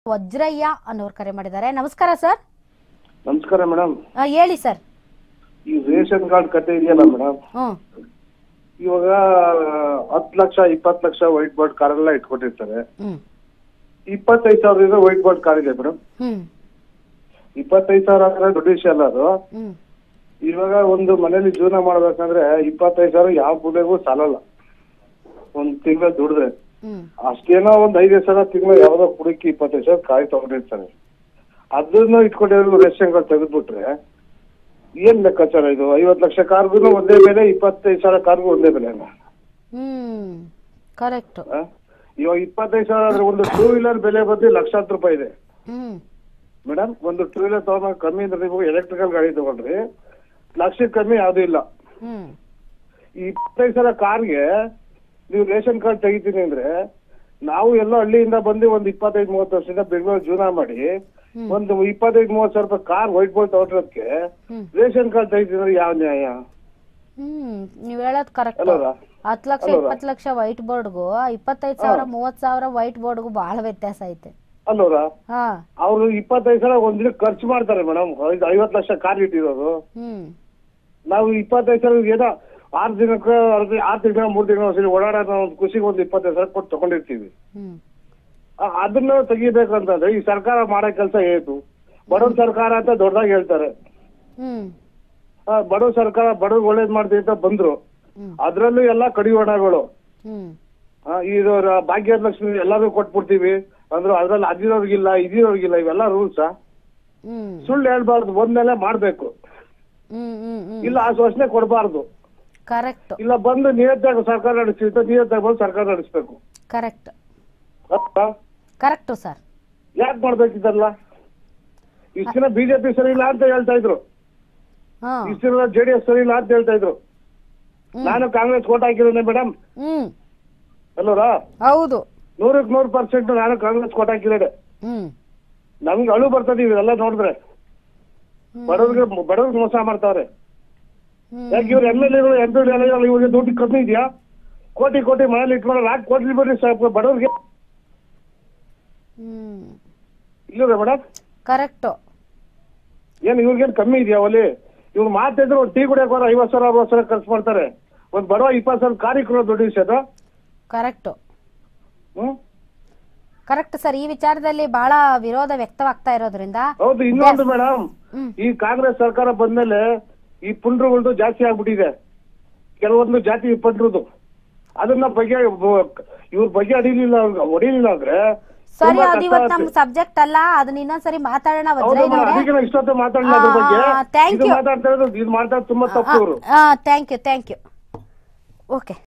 ವಜ್ರಯ್ಯ ಅನ್ನೋರು ಕರೆ ಮಾಡಿದ್ದಾರೆ ನಮಸ್ಕಾರ ಸರ್ ನಮಸ್ಕಾರ ಮೇಡಮ್ ಆ, ಹೇಳಿ ಸರ್ ಈ ರೇಷನ್ ಕಾರ್ಡ್ ಕತೆ ಇದೆಯಲ್ಲ ಮೇಡಮ್ ಹ್ಮ್ ಇವಾಗ ಹತ್ತು ಲಕ್ಷ ಇಪ್ಪತ್ತು ಲಕ್ಷ ವೈಟ್ ಬೋರ್ಡ್ ಕಾರ್ ಎಲ್ಲ ಇಟ್ಕೊಂಡಿರ್ತಾರೆ ಹ್ಮ್ ಇಪ್ಪತ್ತೈದು ಸಾವಿರದಿಂದ ವೈಟ್ ಬೋರ್ಡ್ ಕಾರ್ ಇದೆ ಮೇಡಮ್ ಹ್ಮ್ ಇಪ್ಪತ್ತೈದು ಸಾವಿರ ಅಂದ್ರೆ ದೊಡ್ಡ ವಿಷಯ ಅಲ್ಲ ಅದು ಹ್ಮ್ ಇವಾಗ ಒಂದು ಮನೇಲಿ ಜೀವನ ಮಾಡ್ಬೇಕಂದ್ರೆ ಇಪ್ಪತ್ತೈದು ಸಾವಿರ ಯಾವ ಬುಲೆಗೂ ಸಾಲಲ್ಲ ಒಂದ್ ತಿಂಗಳ ದುಡಿದ್ರೆ ಹ್ಮ್ ಅಷ್ಟೇನೋ ಒಂದ್ ಐದೈದು ಸಾವಿರ ತಿಂಗಳು ಯಾವ್ದೋ ಕುಡುಕಿ ಇಪ್ಪತ್ತೈದು ಸಾವಿರ ಕಾಯಿ ತಗೊಂಡಿರ್ತಾರೆ ಅದನ್ನ ಇಟ್ಕೊಂಡಿರೋ ರೇಷನ್ ಕಾರ್ಡ್ ತೆಗೆದ್ಬಿಟ್ರೆ ಏನ್ ಲೆಕ್ಕಾಚಾರ ಇದು ಐವತ್ತು ಲಕ್ಷ ಕಾರ್ಗೂ ಒಂದೇ ಬೆಲೆ ಇಪ್ಪತ್ತೈದು ಸಾವಿರ ಕಾರ್ಗೂ ಒಂದೇ ಬೆಲೆನಾ ಹ್ಮ್ ಕರೆಕ್ಟ್ ಆ? ಇವಾಗ ಇಪ್ಪತ್ತೈದು ಸಾವಿರ ಆದ್ರೆ ಒಂದು ಟೂ ವೀಲರ್ ಬೆಲೆ ಬಂದು ಲಕ್ಷಾಂತರ ರೂಪಾಯಿ ಇದೆ ಹ್ಮ್ ಮೇಡಮ್ ಒಂದು ಟೂ ವೀಲರ್ ತಗೊಂಡ್ ಕಮ್ಮಿ ಅಂದ್ರೆ ನೀವು ಎಲೆಕ್ಟ್ರಿಕಲ್ ಗಾಡಿ ತಗೊಂಡ್ರಿ ಲಕ್ಷಕ್ಕೆ ಕಮ್ಮಿ ಯಾವ್ದು ಇಲ್ಲ ಹ್ಮ್ ಈ ಇಪ್ಪತ್ತೈದು ಸಾವಿರ ಕಾರ್ಗೆ ನೀವು ರೇಷನ್ ಕಾರ್ಡ್ ತೆಗಿತೀನಿ ಅಂದ್ರೆ ನಾವು ಎಲ್ಲ ಹಳ್ಳಿಯಿಂದ ಬಂದು ಒಂದು ಇಪ್ಪತ್ತೈದು ಮೂವತ್ತು ವರ್ಷದಿಂದ ಬೆಂಗಳೂರು ಜೀವನ ಮಾಡಿ ಹ್ಮ್. ಒಂದು ಇಪ್ಪತ್ತೈದು ಮೂವತ್ತು ಸಾವಿರ ರೂಪಾಯಿ ಕಾರ್ ವೈಟ್ ಬೋರ್ಡ್ ತಗೊಂಡಿರೋದಕ್ಕೆ ಹ್ಮ್ ರೇಷನ್ ಕಾರ್ಡ್ ತೆಗಿತೀನಿ ಯಾವ ನ್ಯಾಯ ಹ್ಮ್ ನೀವ್ ಹೇಳೋದ್ ಕರೆಕ್ಟ್ ಅಲ್ಲವಾ ಹತ್ತು ಲಕ್ಷ ಅಲ್ವಾ? ಇಪ್ಪತ್ತು ಲಕ್ಷ ವೈಟ್ ಬೋರ್ಡ್ಗೂ ಇಪ್ಪತ್ತೈದು ಸಾವಿರ ಮೂವತ್ ಸಾವಿರ ವೈಟ್ ಬೋರ್ಡ್ಗೂ ಬಹಳ ವ್ಯತ್ಯಾಸ ಐತೆ ಅಲ್ಲೋರ ಹಾ ಅವರು ಇಪ್ಪತ್ತೈದು ಸಾವಿರ ಒಂದ್ ದಿನ ಖರ್ಚು ಮಾಡ್ತಾರೆ ಮೇಡಮ್ ಐವತ್ತು ಲಕ್ಷ ಕಾರ್ ಇಟ್ಟಿರೋದು ಹ್ಮ್ ನಾವು ಇಪ್ಪತ್ತೈದು ಸಾವಿರ ಏನೋ ಆರು ದಿನಕ್ಕೆ ಆರು ತಿಂಗಳ ಮೂರು ತಿಂಗಳ ಸರಿ ಓಡಾಡೋ ಒಂದು ಖುಷಿಗೆ ಒಂದು ಇಪ್ಪತ್ತೈದು ಸಾವಿರ ಕೊಟ್ಟು ತಗೊಂಡಿರ್ತೀವಿ ಹ್ಮ್ ಆ- ಅದನ್ನ ತೆಗಿಬೇಕಂತಂದ್ರೆ ಈ ಸರ್ಕಾರ ಮಾಡೋ ಕೆಲಸ ಏತು ಬಡವ್ರ ಸರ್ಕಾರ ಅಂತ ದೊಡ್ಡದಾಗಿ ಹೇಳ್ತಾರೆ ಹ್ಮ್ ಆ, ಬಡವ ಸರ್ಕಾರ ಬಡವ್ರಿಗೆ ಒಳ್ಳೇದ್ ಮಾಡ್ತೀವಿ ಅಂತ ಬಂದ್ರು ಹ್ಮ್ ಅದ್ರಲ್ಲೂ ಎಲ್ಲಾ ಕಡಿವಾಣಗಳು ಹ್ಮ್ ಆ, ಇದು ರ- ಭಾಗ್ಯಲಕ್ಷ್ಮಿ ಎಲ್ಲಾರು ಕೊಟ್ಬಿಡ್ತೀವಿ ಅಂದ್ರು ಅದ್ರಲ್ಲಿ ಅದಿರೋರ್ಗಿಲ್ಲ ಇದಿರೋರ್ಗಿಲ್ಲ ಇವೆಲ್ಲ ರೂಲ್ಸ್ ಹ್ಮ್ ಸುಳ್ಳು ಹೇಳ್ಬಾರ್ದು ಒಂದ್ಮೇಲೆ ಮಾಡ್ಬೇಕು ಹ್ಮ್ ಹ್ಮ್ ಹ್ಮ್ ಇಲ್ಲ ಆ ಯೋಚನೆ ಕೊಡಬಾರ್ದು ಕರೆಕ್ಟ್ ಇಲ್ಲ ಬಂದು ನಿಯತ್ತಾಗ ಸರ್ಕಾರ ನಡೆಸಿರ್ತ ನಿಯತ್ತಾಗ ಬಂದು ಸರ್ಕಾರ ನಡೆಸ್ಬೇಕು ಕರೆಕ್ಟ್ ಅಲ್ವಾ? ಕರೆಕ್ಟು ಸರ್ ಯಾಕೆ ಮಾಡ್ಬೇಕಿದ್ದಲ್ಲ ಇಷ್ಟ ದಿನ ಬಿಜೆಪಿ ಸರಿ ಇಲ್ಲ ಅಂತ ಹೇಳ್ತಾ ಇದ್ರು ಹಾ ಇಷ್ಟ ದಿನ ಜೆಡಿಎಸ್ ಸರಿ ಇಲ್ಲ ಅಂತ ಹೇಳ್ತಾ ಇದ್ರು ಹ್ಮ್. ನಾನು ಕಾಂಗ್ರೆಸ್ ಕೋಟ್ ಹಾಕಿರೋನೆ ಮೇಡಮ್ ಹ್ಮ್ ಅಲ್ಲೋರಾ ಹೌದು ನೂರಕ್ಕೆ ನೂರು ಪರ್ಸೆಂಟ್ ನಾನು ಕಾಂಗ್ರೆಸ್ ಕೋಟ್ ಹಾಕಿರೋದೆ ಹ್ಮ್ ನಮ್ಗೆ ಅಳು ಬರ್ತದೆ ಇವೆಲ್ಲ ನೋಡಿದ್ರೆ ಹ್ಮ್. ಬಡವ್ರಿಗೆ ಬಡವ್ರಿಗೆ ಮೋಸ ಮಾಡ್ತಾವ್ರೆ ಹ್ಮ್. ಯಾಕೆ ಇವ್ರು ಎಮ್ ಎಲ್ ಎಗಳು ಎಂ ಪಿ ಇವ್ರಿಗೆ ದುಡ್ಡು ಕಮ್ಮಿ ಇದೆಯಾ ಕೋಟಿ ಕೋಟಿ ಮನೇಲಿ ಇಟ್ಕೊಂಡು ಯಾಕೆ ಕೋಟಿ ಬರ್ರಿ ಸಾಕು ಬಡವ್ರಿಗೆ ಹ್ಮ್ ಇಲ್ಲವೇ ಮೇಡಮ್ ಕರೆಕ್ಟು ಏನು ಇವ್ರಿಗೇನು ಕಮ್ಮಿ ಇದೆಯಾ ಒಲಿ ಇವ್ರು ಮಾತಿದ್ರೆ ಒಂದು ಟೀ ಕುಡಿಯೋಕೆ ಹೋದ್ರೆ ಐವತ್ತು ಸಾವಿರ ಅರವತ್ತು ಸಾವಿರ ಖರ್ಚು ಮಾಡ್ತಾರೆ ಒಂದು ಬಡವ ಇಪ್ಪತ್ತು ಸಾವಿರ ಕಾರಿ ಕೊಡೋ ದುಡ್ಡು ವಿಷಯ ಅದು ಕರೆಕ್ಟು ಹ್ಮ್ ಕರೆಕ್ಟ್ ಸರ್ ಈ ವಿಚಾರದಲ್ಲಿ ಬಹಳ ವಿರೋಧ ವ್ಯಕ್ತವಾಗ್ತಾ ಇರೋದ್ರಿಂದ ಹೌದು ಇನ್ನೊಂದು ಮೇಡಮ್ ಹ್ಮ್ ಈ ಕಾಂಗ್ರೆಸ್ ಸರ್ಕಾರ ಬಂದ್ಮೇಲೆ ಈ ಪುಂಡ್ರುಗಳದ್ದು ಜಾಸ್ತಿ ಆಗ್ಬಿಟ್ಟಿದೆ ಕೆಲವೊಂದು ಜಾತಿ ಪಂಡ್ರದು ಅದನ್ನ ಬಗೆ ಇವ್ರ ಬಗ್ಗೆ ಅಡಿಲಿಲ್ಲ ಹೊಡಿಲಿಲ್ಲ ಅಂದ್ರೆ ಸರಿ ತುಂಬಾ ಅದು ಕಷ್ಟ ಇವತ್ತು ಆಗುತ್ತೆ. ನಮ್ ಸಬ್ಜೆಕ್ಟ್ ಅಲ್ಲ ಅದನ್ನ ಇನ್ನೊಂದ್ಸರಿ ಮಾತಾಡೋಣ ಹೌದು ವಜ್ರಯ್ಯನವ್ರೆ ಅದಕ್ಕೆ ನಾವು ಇಷ್ಟೊತ್ತು ಮಾತಾಡಲಿಲ್ಲ ಅದ್ರ ಬಗ್ಗೆ ಆ, thank ಇದು you. ಮಾತಾಡ್ತಾ ಇರೋದು ಇದು ಮಾಡ್ತಾ ತುಂಬಾ ತಪ್ಪು ಇವರು thank you thank you okay